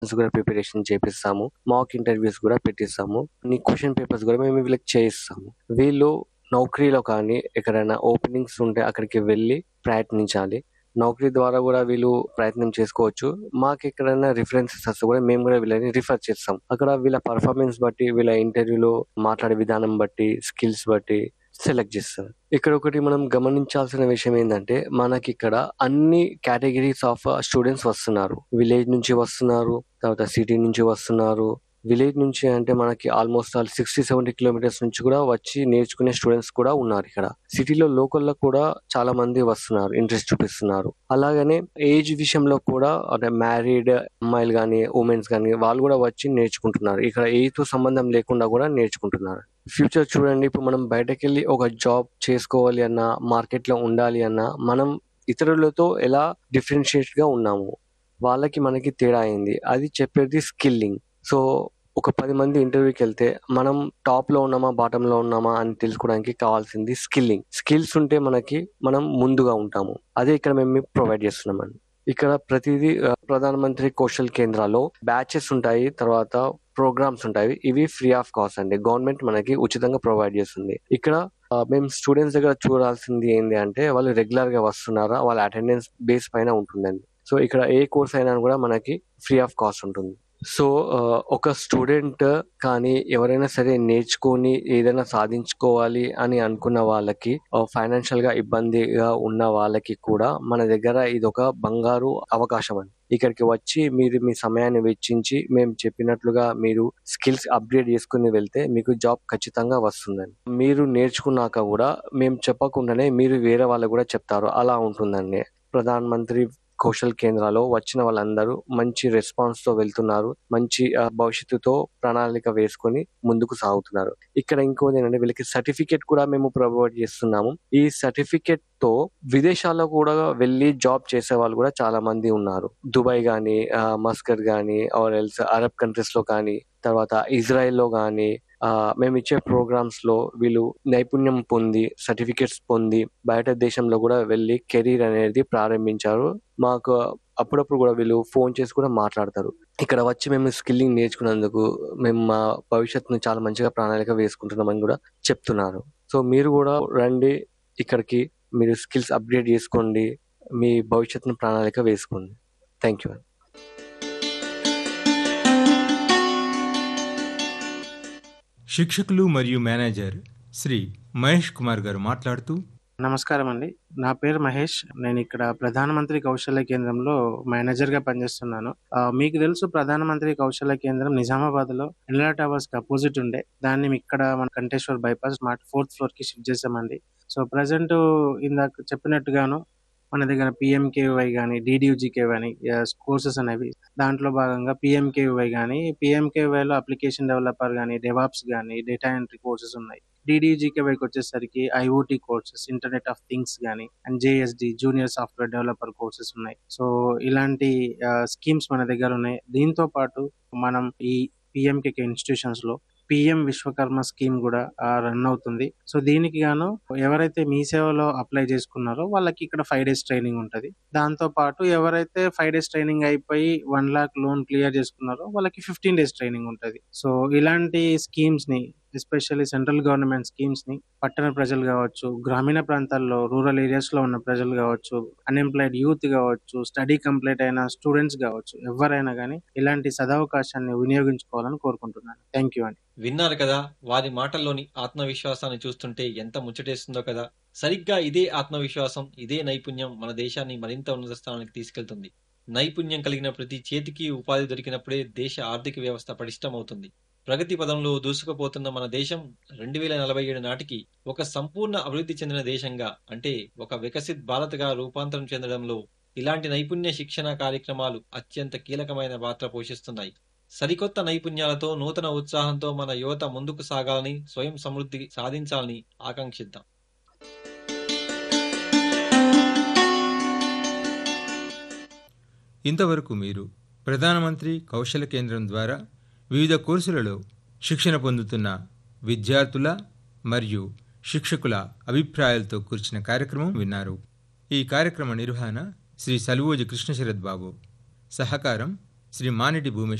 కూడా preparation చేపిస్తాము mock interviews కూడా పెట్టిస్తాము నీ క్వశ్చన్ పేపర్స్ కూడా మేము వీళ్ళకి చేయిస్తాము వీళ్ళు నౌకరీలో కానీ ఎక్కడైనా ఓపెనింగ్స్ ఉంటే అక్కడికి వెళ్ళి ప్రయత్నించాలి నౌకరీ ద్వారా కూడా వీళ్ళు ప్రయత్నం చేసుకోవచ్చు మాకు ఎక్కడైనా రిఫరెన్సెస్ వస్తే కూడా మేము కూడా వీళ్ళని రిఫర్ చేస్తాం అక్కడ వీళ్ళ పర్ఫార్మెన్స్ బట్టి వీళ్ళ ఇంటర్వ్యూలో మాట్లాడే విధానం బట్టి స్కిల్స్ బట్టి సెలెక్ట్ చేస్తారు ఇక్కడ ఒకటి మనం గమనించాల్సిన విషయం ఏంటంటే మనకి ఇక్కడ అన్ని కేటగిరీస్ ఆఫ్ స్టూడెంట్స్ వస్తున్నారు విలేజ్ నుంచి వస్తున్నారు తర్వాత సిటీ నుంచి వస్తున్నారు విలేజ్ నుంచి అంటే మనకి almost all sixty seventy kilometres నుంచి కూడా వచ్చి నేర్చుకునే స్టూడెంట్స్ కూడా ఉన్నారు ఇక్కడ సిటీలో లోకల్లో కూడా చాలా మంది వస్తున్నారు ఇంట్రెస్ట్ చూపిస్తున్నారు అలాగనే ఏజ్ విషయంలో కూడా అంటే మ్యారీడ్ అమ్మాయిలు కానీ ఉమెన్స్ కానీ వాళ్ళు కూడా వచ్చి నేర్చుకుంటున్నారు ఇక్కడ ఏజ్ తో సంబంధం లేకుండా కూడా నేర్చుకుంటున్నారు ఫ్యూచర్ చూడండి ఇప్పుడు మనం బయటకు వెళ్ళి ఒక జాబ్ చేసుకోవాలి అన్నా మార్కెట్ లో ఉండాలి అన్నా మనం ఇతరులతో ఎలా డిఫరెన్షియేట్ గా ఉన్నాము వాళ్ళకి మనకి తేడా అయింది అది చెప్పేది స్కిల్లింగ్ సో ఒక పది మంది ఇంటర్వ్యూకి వెళ్తే మనం టాప్ లో ఉన్నామా బాటమ్ లో ఉన్నామా అని తెలుసుకోవడానికి కావాల్సింది స్కిల్లింగ్ స్కిల్స్ ఉంటే మనకి మనం ముందుగా ఉంటాము అదే ఇక్కడ మేము ప్రొవైడ్ చేస్తున్నామండి ఇక్కడ ప్రతిదీ ఆ, ప్రధానమంత్రి కౌశల్ కేంద్రాల్లో బ్యాచెస్ ఉంటాయి తర్వాత ప్రోగ్రామ్స్ ఉంటాయి ఇవి ఫ్రీ ఆఫ్ కాస్ట్ అండి గవర్నమెంట్ మనకి ఉచితంగా ప్రొవైడ్ చేస్తుంది ఇక్కడ ఆ, మేము స్టూడెంట్స్ దగ్గర చూడాల్సింది ఏంటి అంటే వాళ్ళు రెగ్యులర్ గా వస్తున్నారా వాళ్ళ అటెండెన్స్ బేస్ పైన ఉంటుందండి సో ఇక్కడ ఏ కోర్స్ అయినా కూడా మనకి ఫ్రీ ఆఫ్ కాస్ట్ ఉంటుంది సో ఆ, ఒక స్టూడెంట్ కానీ ఎవరైనా సరే నేర్చుకొని ఏదైనా సాధించుకోవాలి అని అనుకున్న వాళ్ళకి ఫైనాన్షియల్ గా ఇబ్బందిగా ఉన్న వాళ్ళకి కూడా మన దగ్గర ఇది ఒక బంగారు అవకాశం అండి ఇక్కడికి వచ్చి మీరు మీ సమయాన్ని వెచ్చించి మేము చెప్పినట్లుగా మీరు స్కిల్స్ అప్గ్రేడ్ చేసుకుని వెళ్తే మీకు జాబ్ ఖచ్చితంగా వస్తుందండి మీరు నేర్చుకున్నాక కూడా మేము చెప్పకుండానే మీరు వేరే వాళ్ళకు కూడా చెప్తారు అలా ఉంటుందండి ప్రధాన మంత్రి కౌశల్ కేంద్రాలో వచ్చిన వాళ్ళందరూ మంచి రెస్పాన్స్ తో వెళ్తున్నారు మంచి ఆ, భవిష్యత్తుతో ప్రణాళిక వేసుకొని ముందుకు సాగుతున్నారు ఇక్కడ ఇంకోటి ఏంటంటే వీళ్ళకి సర్టిఫికేట్ కూడా మేము ప్రొవైడ్ చేస్తున్నాము ఈ సర్టిఫికేట్ తో విదేశాల్లో కూడా వెళ్ళి జాబ్ చేసే వాళ్ళు కూడా చాలా మంది ఉన్నారు దుబాయ్ గానీ ఆ, మస్కట్ గానీ ఆర్ ఎల్స్ అరబ్ కంట్రీస్ లో కానీ తర్వాత ఇజ్రాయెల్ లో గానీ ఆ, మేము ఇచ్చే ప్రోగ్రామ్స్ లో వీళ్ళు నైపుణ్యం పొంది సర్టిఫికేట్స్ పొంది బయట దేశంలో కూడా వెళ్ళి కెరీర్ అనేది ప్రారంభించారు మాకు అప్పుడప్పుడు కూడా వీళ్ళు ఫోన్ చేసి కూడా మాట్లాడతారు ఇక్కడ వచ్చి మేము స్కిల్లింగ్ నేర్చుకున్నందుకు మేము మా భవిష్యత్తును చాలా మంచిగా ప్రణాళిక వేసుకుంటున్నామని కూడా చెప్తున్నారు సో మీరు కూడా రండి ఇక్కడికి మీరు స్కిల్స్ అప్గ్రేడ్ చేసుకోండి మీ భవిష్యత్తును ప్రణాళిక వేసుకోండి థ్యాంక్ యూ శిక్షకులు మరియు మేనేజర్ శ్రీ మహేష్ కుమార్ గారు మాట్లాడుతూ నమస్కారం అండి నా పేరు మహేష్ నేను ఇక్కడ ప్రధానమంత్రి కౌశల్య కేంద్రంలో మేనేజర్ గా పనిచేస్తున్నాను ఆ, మీకు తెలుసు ప్రధానమంత్రి కౌశల్య కేంద్రం నిజామాబాద్ లో ఎన్లా టవర్స్ కి అపోజిట్ ఉండే దాన్ని ఇక్కడ మన Kanteshwar bypass smart fourth floor కి షిఫ్ట్ చేసామండి సో ప్రజెంట్ ఇందాక చెప్పినట్టుగాను మన దగ్గర పిఎంకేవై కానీ డిడియూజీకే కానీ కోర్సెస్ అనేవి దాంట్లో భాగంగా పిఎంకేవై కానీ పిఎంకేవైలో అప్లికేషన్ డెవలపర్ కానీ డెవాప్స్ కానీ డేటా ఎంట్రీ కోర్సెస్ ఉన్నాయి డిడిజికేవైకి వచ్చేసరికి IoT courses internet of things కానీ and JSD junior software developer courses ఉన్నాయి సో ఇలాంటి స్కీమ్స్ మన దగ్గర ఉన్నాయి దీంతో పాటు మనం ఈ పిఎంకేకే ఇన్స్టిట్యూషన్స్ లో పిఎం విశ్వకర్మ స్కీమ్ కూడా రన్ అవుతుంది సో దీనికి గాను ఎవరైతే మీ సేవలో అప్లై చేసుకున్నారో వాళ్ళకి ఇక్కడ ఫైవ్ డేస్ ట్రైనింగ్ ఉంటుంది దాంతో పాటు ఎవరైతే ఫైవ్ డేస్ ట్రైనింగ్ అయిపోయి వన్ లాక్ లోన్ క్లియర్ చేసుకున్నారో వాళ్ళకి ఫిఫ్టీన్ డేస్ ట్రైనింగ్ ఉంటుంది సో ఇలాంటి స్కీమ్స్ ని ఎస్పెషల్లీ సెంట్రల్ గవర్నమెంట్ స్కీమ్స్ ని పట్టణ ప్రజలు కావచ్చు గ్రామీణ ప్రాంతాల్లో రూరల్ ఏరియాస్ లో ఉన్న ప్రజలు కావచ్చు అన్ఎంప్లాయిడ్ యూత్ కావచ్చు స్టడీ కంప్లీట్ అయిన స్టూడెంట్స్ కావచ్చు ఎవరైనా కానీ ఇలాంటి సదవకాశాన్ని వినియోగించుకోవాలని కోరుకుంటున్నాను థ్యాంక్ యూ అండి విన్నారు కదా వారి మాటల్లోని ఆత్మవిశ్వాసాన్ని చూస్తుంటే ఎంత ముచ్చటేస్తుందో కదా సరిగ్గా ఇదే ఆత్మవిశ్వాసం ఇదే నైపుణ్యం మన దేశాన్ని మరింత ఉన్నత స్థానానికి తీసుకెళ్తుంది నైపుణ్యం కలిగిన ప్రతి చేతికి ఉపాధి దొరికినప్పుడే దేశ ఆర్థిక వ్యవస్థ పటిష్టమవుతుంది ప్రగతి పదంలో దూసుకుపోతున్న మన దేశం రెండు వేల నలభై ఏడు నాటికి ఒక సంపూర్ణ అభివృద్ధి చెందిన దేశంగా అంటే ఒక వికసిత్ భారత్గా రూపాంతరం చెందడంలో ఇలాంటి నైపుణ్య శిక్షణ కార్యక్రమాలు అత్యంత కీలకమైన పాత్ర పోషిస్తున్నాయి సరికొత్త నైపుణ్యాలతో నూతన ఉత్సాహంతో మన యువత ముందుకు సాగాలని స్వయం సమృద్ధి సాధించాలని ఆకాంక్షిద్దాం ఇంతవరకు మీరు ప్రధానమంత్రి కౌశల కేంద్రం ద్వారా వివిధ కోర్సులలో శిక్షణ పొందుతున్న విద్యార్థుల మరియు శిక్షకుల అభిప్రాయాలతో కూర్చిన కార్యక్రమం విన్నారు ఈ కార్యక్రమ నిర్వహణ శ్రీ సలువోజి కృష్ణశరత్ బాబు సహకారం శ్రీ మానిటి భూమేష్